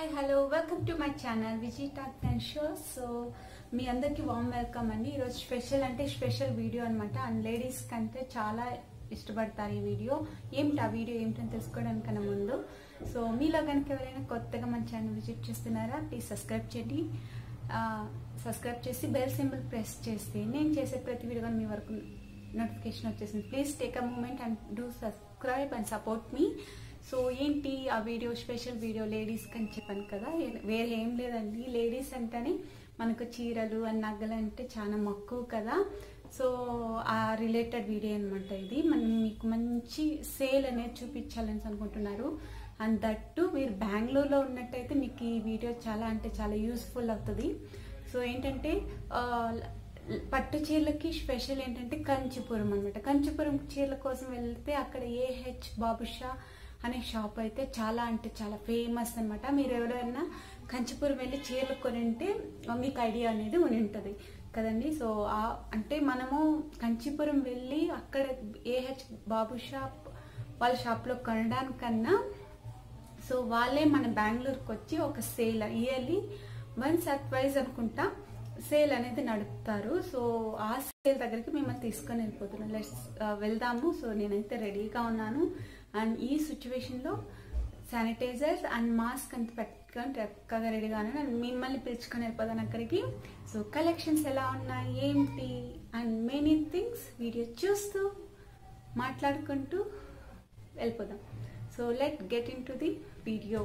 Hi hello welcome to my channel Vijay talk and show so మీ అందరికి warm welcome అండి ఈరోజు స్పెషల్ అంటే స్పెషల్ వీడియో అనమాట అండ్ లేడీస్ కంటే చాలా ఇష్టపడతారు ఈ వీడియో ఏమిటి ఆ వీడియో ఏమిటని తెలుసుకోవడానికన్నా ముందు సో మీలో కనుక ఎవరైనా కొత్తగా మన ఛానల్ విజిట్ చేస్తున్నారా ప్లీజ్ సబ్స్క్రైబ్ చేయండి సబ్స్క్రైబ్ చేసి బెల్ సింబల్ ప్రెస్ చేస్తే నేను చేసే ప్రతి వీడియో కానీ మీ వరకు నోటిఫికేషన్ వచ్చేసింది please take a moment and do subscribe and support మీ సో ఏంటి ఆ వీడియో స్పెషల్ వీడియో లేడీస్కి అని చెప్పాను కదా ఏ- వేరే ఏం లేదండి లేడీస్ అంటేనే మనకు చీరలు అండ్ నగలు అంటే చాలా మక్కువ కదా సో ఆ రిలేటెడ్ వీడియో అనమాట ఇది మనం మీకు మంచి సేల్ అనేది చూపించాలని అనుకుంటున్నారు అండ్ దట్టు మీరు బెంగళూరులో ఉన్నట్టయితే మీకు ఈ వీడియో చాలా అంటే చాలా యూస్ఫుల్ అవుతుంది సో ఏంటంటే ఆ, పట్టు చీరలకి స్పెషల్ ఏంటంటే కంచిపురం అనమాట కంచిపురం చీరల కోసం వెళ్తే అక్కడ ఏహెచ్ బాబుషా అనే షాప్ అయితే చాలా అంటే చాలా ఫేమస్ అనమాట మీరు ఎవరైనా కంచిపురం వెళ్ళి చీరలు కొని ఉంటే మీకు ఐడియా అనేది ఉని ఉంటుంది కదండి సో ఆ అంటే మనము కంచిపురం వెళ్ళి అక్కడ ఏహెచ్ బాబు షాప్ వాళ్ళ షాప్లో కొనడానికన్నా సో వాళ్ళే మన బెంగళూరుకి వచ్చి ఒక sale yearly once at wise అనుకుంటా సేల్ అనేది నడుపుతారు సో ఆ సేల్ దగ్గరికి మిమ్మల్ని తీసుకొని వెళ్ళిపోతున్నాం లెట్స్ వెళ్దాము సో నేనైతే రెడీగా ఉన్నాను అండ్ ఈ సిచ్యువేషన్లో శానిటైజర్స్ అండ్ మాస్క్ అంత పెట్టుకొని చక్కగా రెడీగా ఉన్నాను అండ్ మిమ్మల్ని పిలుచుకొని వెళ్ళిపోతాను అక్కడికి సో కలెక్షన్స్ ఎలా ఉన్నాయి ఏంటి అండ్ మెనీ థింగ్స్ వీడియో చూస్తూ మాట్లాడుకుంటూ వెళ్ళిపోదాం so let get into the video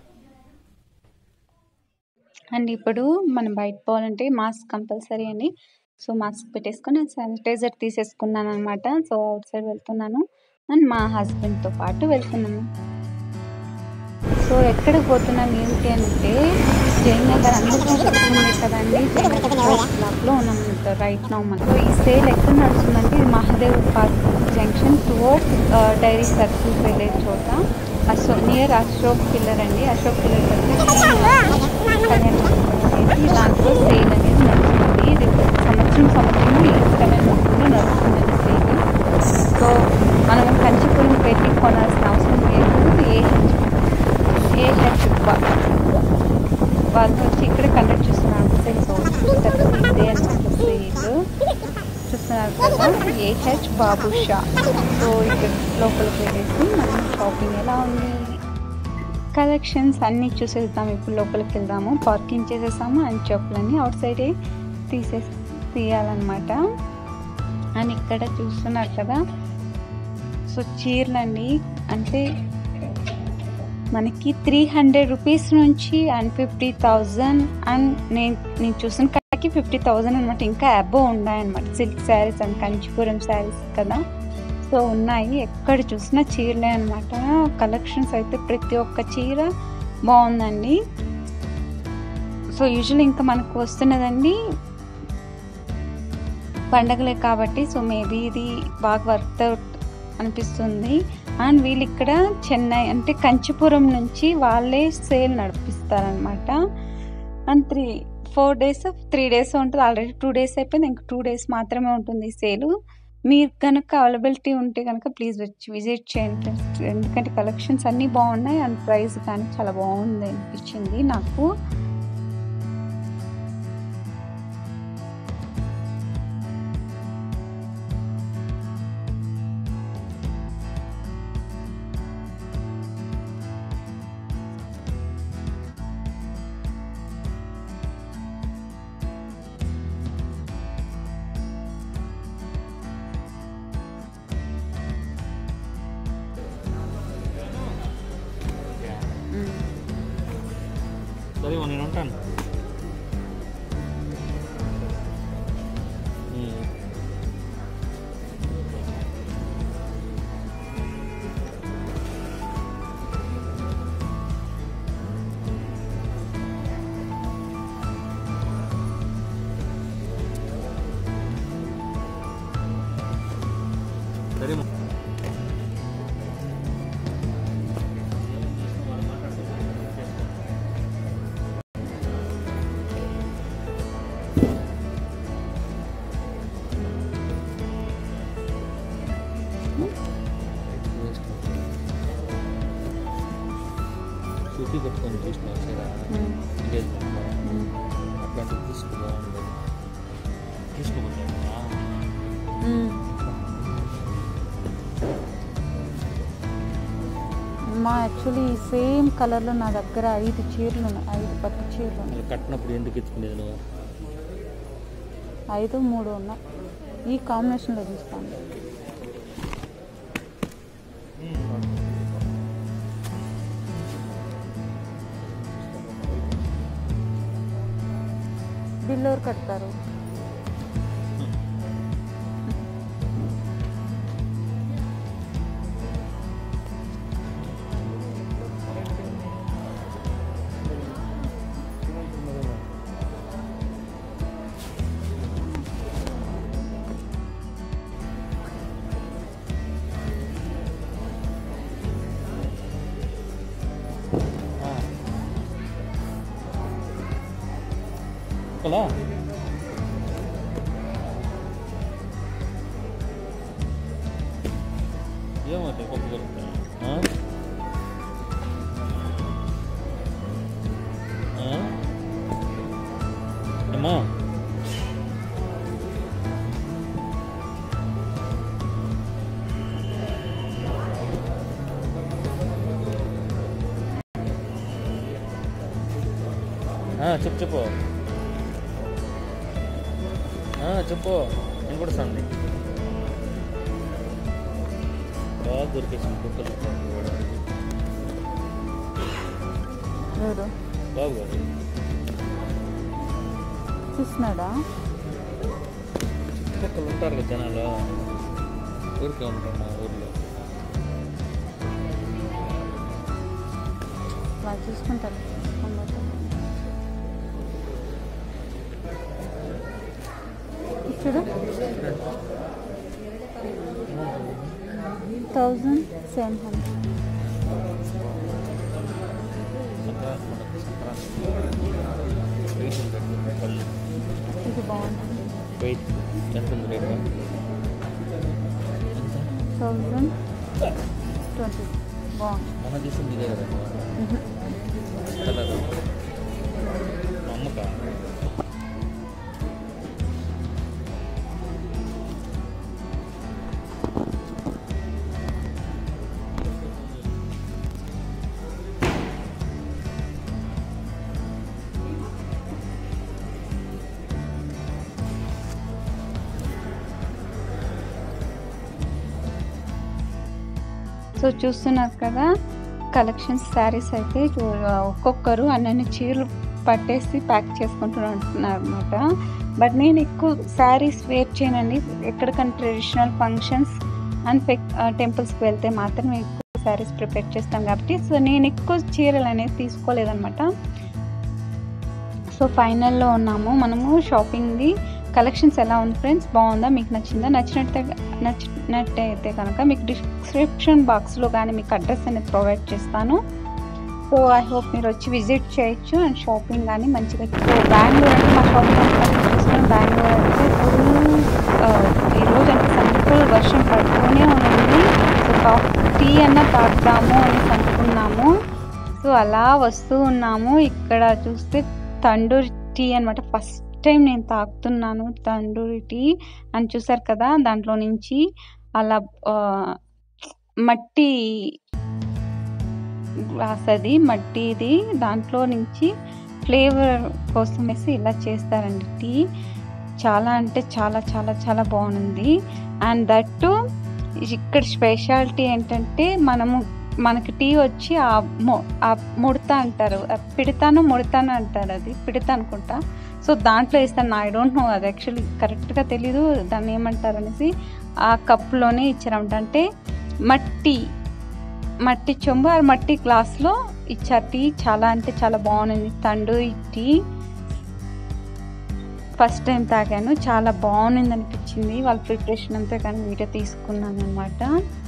and ఇప్పుడు మనం బయట పోవాలంటే మాస్క్ కంపల్సరీ అండి సో మాస్క్ పెట్టేసుకొని శానిటైజర్ తీసేసుకున్నాను అనమాట సో అవుట్ సైడ్ వెళ్తున్నాను అండ్ మా హస్బెండ్తో పాటు వెళ్తున్నాను సో ఎక్కడ పోతున్నాం ఏంటి అంటే జైన్ నగర్ అందరికీ చెప్తుంది కదండి క్లాబ్లో ఉన్నాం రైట్ నౌ మనం సో ఈ సేల్ ఎక్కడ నడుస్తుందంటే ఇది Mahadev park junction towards dairy circle వెళ్ళే చోట అశో నియర్ అశోక్ పిల్లర్ అండి అశోక్ పిల్లర్ అనేది దాంట్లో సేల్ అనేది నడుస్తుంది ఇది సంవత్సరం సంవత్సరం ఈ సమయంలో నడుస్తుందండి సేల్ సో మనం కంచిపురం పెట్టి కొనాల్సిన అవసరం లేదు ఏ ఏ హెచ్ వాళ్ళు వచ్చి ఇక్కడ కండక్ట్ చేస్తున్నారు సో చూస్తారు ఇదే అనమాట సేల్ చూస్తున్నారు కదా ఏహెచ్ బాబు షా సో ఇక్కడ లోపలికి వెళ్ళేసి మనం షాపింగ్ ఎలా ఉంది కలెక్షన్స్ అన్నీ చూసేద్దాం ఇప్పుడు లోపలికి వెళ్దాము పార్కింగ్ చేసేసాము అండ్ చెప్పులన్నీ అవుట్ సైడే తీసేసి తీయాలన్నమాట అండ్ ఇక్కడ చూస్తున్నారు కదా సో చీరలండి అంటే మనకి త్రీ హండ్రెడ్ రూపీస్ నుంచి అండ్ ఫిఫ్టీ థౌజండ్ అండ్ నేను నేను చూసిన కాడికి ఫిఫ్టీ థౌజండ్ అనమాట ఇంకా అబోవ్ ఉన్నాయన్నమాట silk saris and Kanchipuram saris కదా సో ఉన్నాయి ఎక్కడ చూసినా చీరలే అనమాట కలెక్షన్స్ అయితే ప్రతి ఒక్క చీర బాగుందండి సో యూజువల్ ఇంకా మనకు వస్తున్నదండి పండగలే కాబట్టి సో మేబీ ఇది బాగా వర్త్ అవుట్ అనిపిస్తుంది అండ్ వీళ్ళు ఇక్కడ చెన్నై అంటే కంచిపురం నుంచి వాళ్ళే సేల్ నడిపిస్తారనమాట and three four days three days ఉంటుంది ఆల్రెడీ టూ డేస్ అయిపోయింది ఇంకా టూ డేస్ మాత్రమే ఉంటుంది ఈ సేలు మీరు కనుక అవైలబిలిటీ ఉంటే కనుక ప్లీజ్ వచ్చి విజిట్ చేయండి ఫ్రెండ్స్ ఎందుకంటే కలెక్షన్స్ అన్నీ బాగున్నాయి అండ్ ప్రైస్ కానీ చాలా బాగుంది అనిపించింది నాకు సరే నేను ఉంటాను ఉమ్. సరే మా- చూసి పెట్టుకోండి చూసిన చీర ఉమ్, ఎంగేజ్మెంట్లో ఉమ్, అట్లాంటివి తీసుకో బాగుంది తీసుకోబోతున్నా ఉమ్. మా యాక్చువల్లీ సేమ్ కలర్లో నా దగ్గర ఐదు చీరలు ఉన్నాయి ఐదు పట్టు చీరలు ఉన్నాయి మళ్ళీ కట్టినప్పుడు ఎందుకు ఎత్తుకునేది నువ్వు ఐదు మూడు ఉన్నాయి ఈ కాంబినేషన్లో చూస్తాను బిల్ ఎవరు కడతారు అలా ఏమంటే గొప్ప దొరుకుతాయి ఆ? ఆ? ఏమ్మా ఆ, చెప్పు చెప్పు ఆ, చెప్పు నేను కూడా సంది బాగా దొరికేసింది కుక్కలు ఎవరు బాబు గారు చూస్తున్నాడా చుట్టుపక్కల ఉంటారు కదా జనాలు ఊరికే ఉంటారు మా ఊర్లో వాళ్ళు చూసుకుంటారు చూసుకొని పోతారు. చూడు థౌజండ్ సెవెన్ హండ్రెడ్ సంక్రాంతి పండుగ సంక్రాంతి వెయిట్ ఉంటుంది పళ్ళు ఇది బాగుంటుంది వెయిట్ ఎంత ఉంది రేట్ ఎంత థౌజండ్ ట్వంటీ బాగుంది మన చేసింది ఇదే కదా కలర్ మా అమ్మకా సో చూస్తున్నారు కదా కలెక్షన్స్ శారీస్ అయితే చూ- ఒక్కొక్కరు అన్నన్ని చీరలు పట్టేసి ప్యాక్ చేసుకుంటూ ఉంటున్నారు అనమాట బట్ నేను ఎక్కువ శారీస్ వేర్ చేయనండి ఎక్కడికైనా ట్రెడిషనల్ ఫంక్షన్స్ అండ్ టెంపుల్స్కి వెళ్తే మాత్రమే ఎక్కువ శారీస్ ప్రిపేర్ చేస్తాం కాబట్టి సో నేను ఎక్కువ చీరలు అనేది తీసుకోలేదన్నమాట సో ఫైనల్లో ఉన్నాము మనము షాపింగ్ది కలెక్షన్స్ ఎలా ఉంది ఫ్రెండ్స్ బాగుందా మీకు నచ్చిందా నచ్చినట్టే నచ్చినట్టయితే కనుక మీకు డిస్క్రిప్షన్ బాక్స్లో కానీ మీకు అడ్రస్ అనేది ప్రొవైడ్ చేస్తాను సో ఐ హోప్ మీరు వచ్చి విజిట్ చేయొచ్చు అండ్ షాపింగ్ కానీ మంచిగా సో బెంగళూరు అంటే మా షాపింగ్ చూస్తున్నాం బెంగళూరు అంటే ఫుల్ ఈరోజు అంటే సింపుల్ వర్షం పడుతూనే ఉంది సో టీ అన్న తాగుతాము అని అనుకున్నాము సో అలా వస్తూ ఉన్నాము ఇక్కడ చూస్తే తండూరి టీ అనమాట ఫస్ట్ టైం నేను తాగుతున్నాను తండూరి టీ అని చూసారు కదా దాంట్లో నుంచి అలా ఆ, మట్టి గ్లాస్ అది మట్టిది దాంట్లో నుంచి ఫ్లేవర్ కోసం వేసి ఇలా చేస్తారండి టీ చాలా అంటే చాలా చాలా చాలా బాగుంది అండ్ దట్టు ఇక్కడ స్పెషాలిటీ ఏంటంటే మనము మనకి టీ వచ్చి ఆ మొ- ఆ ముడత అంటారు ఆ పిడతాను ముడతాను అంటారు అది పిడత అనుకుంటా సో దాంట్లో వేస్తాను ఐ డోంట్ నో అది యాక్చువల్లీ కరెక్ట్గా తెలీదు దాన్ని ఏమంటారు అనేసి ఆ కప్లోనే ఇచ్చారంట అంటే మట్టి మట్టి చెంబు ఆ మట్టి గ్లాస్లో ఇచ్చారు టీ చాలా అంటే చాలా బాగుంది తండూరి టీ ఫస్ట్ టైం తాగాను చాలా బాగుంది అనిపించింది వాళ్ళ ప్రిపరేషన్ అంతా కానీ వీడియో తీసుకున్నాను అనమాట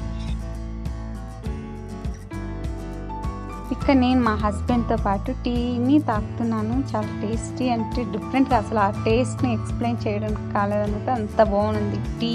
ఇక్కడ నేను మా హస్బెండ్తో పాటు టీని తాగుతున్నాను చాలా టేస్టీ అంటే డిఫరెంట్గా అసలు ఆ టేస్ట్ని ఎక్స్ప్లెయిన్ చేయడం కాలేదన్నమాట అంత బాగుంది టీ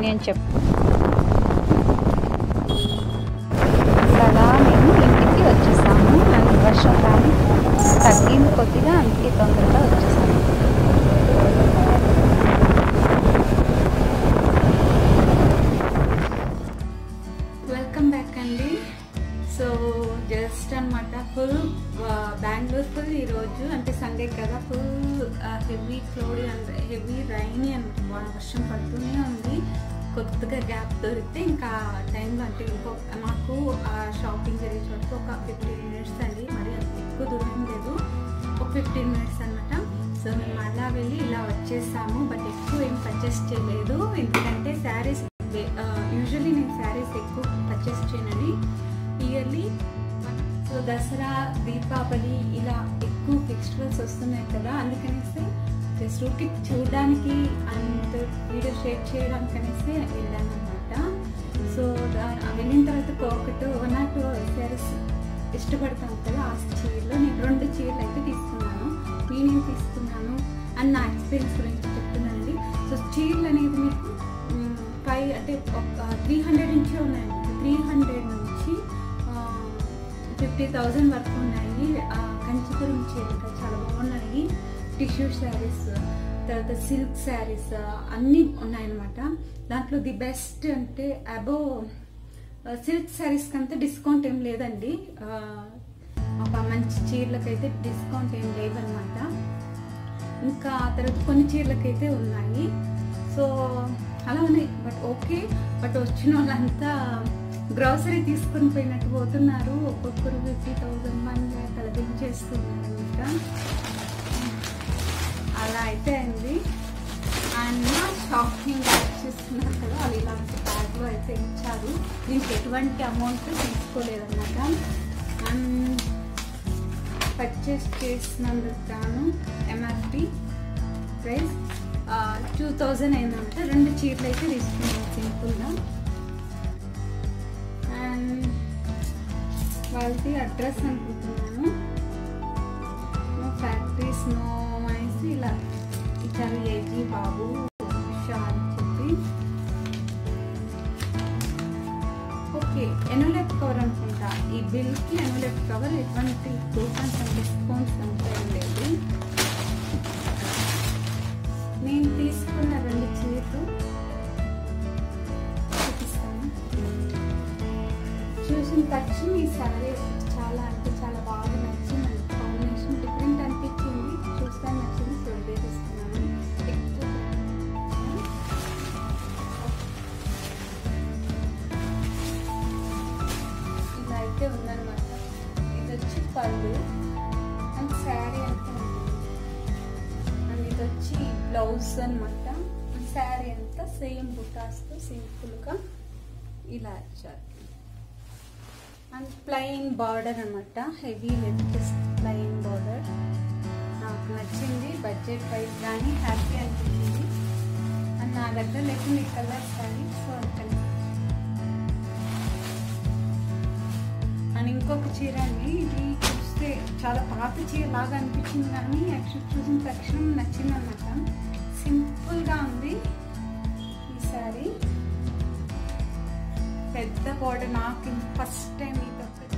ఒపీనియన్ చెప్పు అలా మేము ఇంటికి వచ్చేసాము అండ్ వర్షం కానీ తగ్గింది కొద్దిగా అందుకే తొందరగా వచ్చేసాము వెల్కమ్ బ్యాక్ అండి సో జస్ట్ అనమాట ఫుల్ బెంగళూరు ఫుల్ ఈరోజు అంటే సండే కదా full heavy cloudy and heavy rainy అనమాట వర్షం పడుతూనే ఉంది కొత్తగా గ్యాప్ దొరికితే ఇంకా టైంలో అంటే ఇంకో మాకు ఆ షాపింగ్ జరిగే చోటుకి ఒక ఫిఫ్టీన్ మినిట్స్ అండి మరి అంత ఎక్కువ దూరం లేదు ఒక ఫిఫ్టీన్ మినిట్స్ అనమాట సో మేము అలా వెళ్ళి ఇలా వచ్చేసాము బట్ ఎక్కువ ఏం పర్చేస్ చేయలేదు ఎందుకంటే శారీస్ యూజువల్లీ నేను శారీస్ ఎక్కువ పర్చేస్ చేయనని ఇయర్లీ సో దసరా దీపావళి ఇలా ఎక్కువ ఫెస్టివల్స్ వస్తున్నాయి కదా అందుకనేసి జస్ట్ ఊరికి చూడడానికి అండ్ వీడియో షేర్ చేయడానికి అనేసి వెళ్ళాను అనమాట సో దా- వెళ్ళిన తర్వాత ఒకటి వన్ ఆర్ టూ శారీస్ ఇష్టపడతాం కదా ఆ చీరలో నేను రెండు చీరలు అయితే తీసుకున్నాను నేనేం తీసుకున్నాను అని నా ఎక్స్పీరియన్స్ గురించి చెప్తున్నానండి సో చీరలు అనేది మీకు ఫైవ్ అంటే త్రీ హండ్రెడ్ నుంచి ఉన్నాయండి త్రీ హండ్రెడ్ నుంచి ఫిఫ్టీ థౌజండ్ వరకు ఉన్నాయి ఆ, కంచిపురం చీరలు కదా చాలా బాగున్నాయి టిష్యూ శారీస్ తర్వాత సిల్క్ శారీస్ అన్నీ ఉన్నాయన్నమాట దాంట్లో ది బెస్ట్ అంటే అబోవ్ సిల్క్ శారీస్ కంతా డిస్కౌంట్ ఏం లేదండి ఆ, ఒక మంచి చీరలకైతే డిస్కౌంట్ ఏం లేదనమాట ఇంకా ఆ తర్వాత కొన్ని చీరలకైతే ఉన్నాయి సో అలా ఉన్నాయి బట్ ఓకే బట్ వచ్చిన వాళ్ళంతా గ్రాసరీ తీసుకొని పోయినట్టు పోతున్నారు ఒక్కొక్కరు ఫిఫ్టీ థౌజండ్ వన్ ల్యాక్ అలా దించేస్తున్నారు అనమాట అలా అయితే అయింది అండ్ నా షాపింగ్ బ్యాగ్ చూస్తున్నారు కదా వాళ్ళు ఇలాంటి బ్యాగ్లో అయితే ఇచ్చారు దీనికి ఎటువంటి అమౌంట్ తీసుకోలేదన్నమాట అండ్ పర్చేస్ చేసినందుకు గాను ఎంఆర్పి ప్రైస్ టూ థౌజండ్ అయిందన్నమాట రెండు చీరలు అయితే తీసుకున్నాను సింపుల్గా అండ్ వాళ్ళది అడ్రస్ అనుకుంటున్నాను నో ఫ్యాక్టరీస్ నో అనేసి ఇలా ఇచ్చారు ఏజీ బాబు షా అని చెప్పి ఓకే ఎనోలెట్ కవర్ అనుకుంటా ఈ బిల్కి ఎనోలెట్ కవర్ ఎటువంటి కూపన్స్ అండ్ డిస్కౌంట్స్ అంతా ఏం లేదు నేను తీసుకున్న రెండు చీరలు చూపిస్తాను చూసిన తక్షణం ఈ శారీ చాలా అంటే చాలా బాగా నచ్చింది కాంబినేషన్ డిఫరెంట్ అనిపించింది చూస్తాను నచ్చింది సో ఇదే తీసుకున్నాను ఎక్కువ ఇలా అయితే ఉందన్నమాట ఇది వచ్చి పళ్ళు అండ్ శారీ అంతా ఉంది అండ్ ఇది వచ్చి బ్లౌజ్ అనమాట శారీ అంతా సేమ్ బుటాస్తో సింపుల్గా ఇలా ఇచ్చారు అండ్ ప్లెయిన్ బార్డర్ అనమాట హెవీ జస్ట్ ప్లెయిన్ బార్డర్ నాకు నచ్చింది బడ్జెట్ వైజ్ కానీ హ్యాపీ అనిపించింది అండ్ నా దగ్గర లేకుండా ఈ కలర్స్ కానీ సో అందుకని అండ్ ఇంకొక చీర అండి ఇది చూస్తే చాలా పాత చీర లాగా అనిపించింది కానీ యాక్చువల్ చూసిన తక్షణం నచ్చింది అనమాట సింపుల్గా ఉంది ఈ శారీ పెద్ద బార్డర్ నాకు ఫస్ట్ టైం ఇది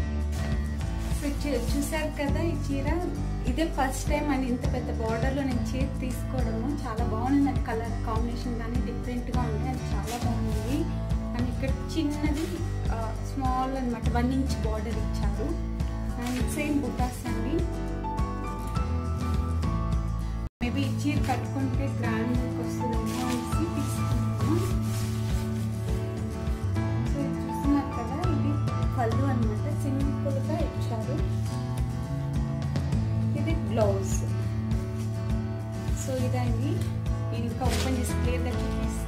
చూసారు కదా ఈ చీర ఇదే ఫస్ట్ టైం అని ఇంత పెద్ద బార్డర్లో నేను చీర తీసుకోవడము చాలా బాగుంది అది కలర్ కాంబినేషన్ కానీ డిఫరెంట్గా ఉంది అది చాలా బాగుంది అండ్ ఇక్కడ చిన్నది స్మాల్ అనమాట వన్ ఇంచ్ బార్డర్ ఇచ్చారు అండ్ సేమ్ బుటాస్ అండి మేబీ ఈ చీర కట్టుకుంటే గ్రాండ్ వస్తుందేమో అనేసి తీసుకున్నాను సో ఇది చూస్తున్నారు కదా ఇది పళ్ళు అనమాట సింపుల్గా ఇచ్చారు ఇది బ్లౌజ్ సో ఇదండి నేను ఇంకా ఓపెన్ చేసి క్లియర్గా చూపిస్తాను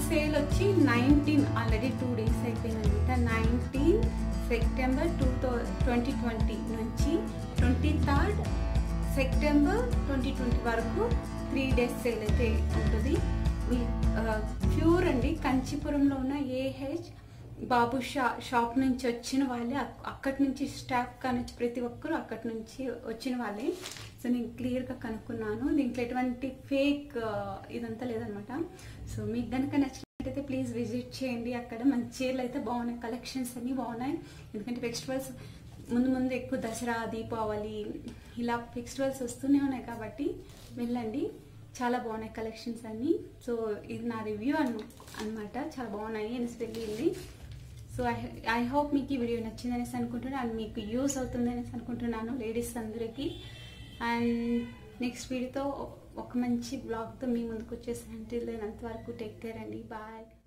సేల్ వచ్చి నైన్టీన్ ఆల్రెడీ టూ డేస్ అయిపోయింది అనమాట nineteen September two thou twenty twenty నుంచి twenty third September twenty twenty వరకు త్రీ డేస్ సేల్ అయితే ఉంటుంది ప్యూర్ అండి కంచిపురంలో ఉన్న ఏహెచ్ బాబు షా షాప్ నుంచి వచ్చిన వాళ్ళే అక్- అక్కడి నుంచి స్టాఫ్ కానిచ్చి ప్రతి ఒక్కరు అక్కడి నుంచి వచ్చిన వాళ్ళే సో నేను క్లియర్గా కనుక్కున్నాను దీంట్లో ఎటువంటి ఫేక్ ఇదంతా లేదనమాట సో మీకు కనుక నచ్చినట్టయితే ప్లీజ్ విజిట్ చేయండి అక్కడ మంచి చీరలు అయితే బాగున్నాయి కలెక్షన్స్ అన్నీ బాగున్నాయి ఎందుకంటే ఫెస్టివల్స్ ముందు ముందు ఎక్కువ దసరా దీపావళి ఇలా ఫెస్టివల్స్ వస్తూనే ఉన్నాయి కాబట్టి వెళ్ళండి చాలా బాగున్నాయి కలెక్షన్స్ అన్నీ సో ఇది నా రివ్యూ అన్ అనమాట చాలా బాగున్నాయి అనేసి వెళ్ళింది సో ఐ ఐ హోప్ మీకు ఈ వీడియో నచ్చిందనేసి అనుకుంటున్నాను అండ్ మీకు యూస్ అవుతుందనేసి అనుకుంటున్నాను లేడీస్ అందరికీ అండ్ నెక్స్ట్ వీడియోతో ఒక మంచి బ్లాగ్తో మీ ముందుకు వచ్చేసాను అంతవరకు టేక్ కేర్ అండి బాయ్